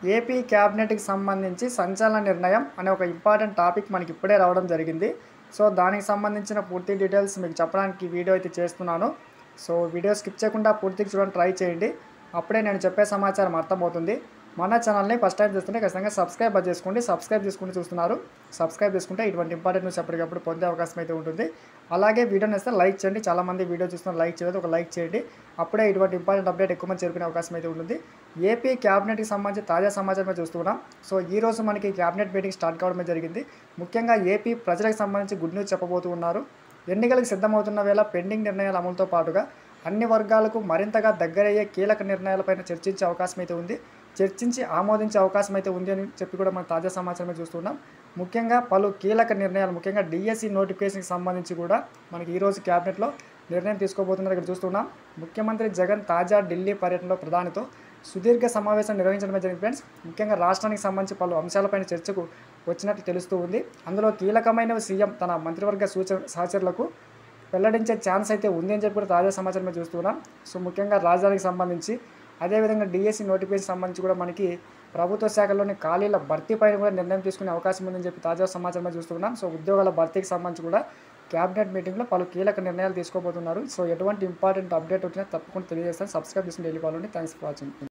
AP క్యాబినెట్కి సంబంధించి సంచలన నిర్ణయం అనే ఒక ఇంపార్టెంట్ టాపిక్ మనకి ఇప్పుడే రావడం జరిగింది సో దానికి సంబంధించిన పూర్తి డీటెయిల్స్ మీకు చెప్పడానికి వీడియో అయితే చేస్తున్నాను సో వీడియో స్కిప్ చేయకుండా పూర్తిగా చూడడానికి ట్రై చేయండి అప్పుడే నేను చెప్పే సమాచారం అర్థమవుతుంది మన ఛానల్ని ఫస్ట్ టైం చూస్తుంటే ఖచ్చితంగా సబ్స్క్రైబ్ చేసుకోండి సబ్స్క్రైబ్ చేసుకుంటూ చూస్తున్నారు సబ్స్క్రైబ్ చేసుకుంటే ఇటువంటి ఇంపార్టెంట్ న్యూస్ ఎప్పటికప్పుడు పొందే అవకాశం అయితే ఉంటుంది అలాగే వీడియోని ఇస్తే లైక్ చేయండి చాలామంది వీడియో చూస్తున్నారు లైక్ చేయలేదు ఒక లైక్ చేయండి అప్పుడే ఇటువంటి ఇంపార్టెంట్ అప్డేట్ ఎక్కువ మంది చేరుకునే అవకాశం అయితే ఉంటుంది ఏపీ క్యాబినెట్కి సంబంధించి తాజా సమాచారమే చూస్తున్నాం సో ఈ రోజు మనకి క్యాబినెట్ మీటింగ్ స్టార్ట్ కావడమే జరిగింది ముఖ్యంగా ఏపీ ప్రజలకు సంబంధించి గుడ్ న్యూస్ చెప్పబోతూ ఉన్నారు ఎన్నికలకు సిద్ధమవుతున్న వేళ పెండింగ్ నిర్ణయాల అమలుతో పాటుగా అన్ని వర్గాలకు మరింతగా దగ్గరయ్యే కీలక నిర్ణయాలపైన చర్చించే అవకాశం అయితే ఉంది చర్చించి ఆమోదించే అవకాశం అయితే ఉంది అని చెప్పి కూడా మనం తాజా సమాచారమే చూస్తున్నాం ముఖ్యంగా పలు కీలక నిర్ణయాలు ముఖ్యంగా డిఎస్సి నోటిఫికేషన్కి సంబంధించి కూడా మనకి ఈరోజు క్యాబినెట్లో నిర్ణయం తీసుకోబోతున్నారు ఇక్కడ చూస్తున్నాం ముఖ్యమంత్రి జగన్ తాజా ఢిల్లీ పర్యటనలో ప్రధానితో సుదీర్ఘ సమావేశం నిర్వహించడమే జరిగింది ఫ్రెండ్స్ ముఖ్యంగా రాష్ట్రానికి సంబంధించి పలు అంశాలపైన చర్చకు వచ్చినట్లు తెలుస్తూ ఉంది అందులో కీలకమైనవి సీఎం తన మంత్రివర్గ సూచన సహచరులకు వెల్లడించే ఛాన్స్ అయితే ఉంది అని చెప్పి కూడా తాజా సమాచారం మేము చూస్తున్నాం సో ముఖ్యంగా రాజధానికి సంబంధించి అదేవిధంగా డిఎస్సి నోటిఫికేషన్ సంబంధించి కూడా మనకి ప్రభుత్వ శాఖల్లోని ఖాళీల భర్తీ పైన కూడా నిర్ణయం తీసుకునే అవకాశం ఉందని చెప్పి తాజా సమాచారం మేము చూస్తున్నాం సో ఉద్యోగాల భర్తీకి సంబంధించి కూడా క్యాబినెట్ మీటింగ్లో పలు కీలక నిర్ణయాలు తీసుకోబోతున్నారు సో ఎటువంటి ఇంపార్టెంట్ అప్డేట్ వచ్చినా తప్పకుండా తెలియజేస్తాను సబ్స్క్రైబ్ చేసుకుని daily follow thanks for watching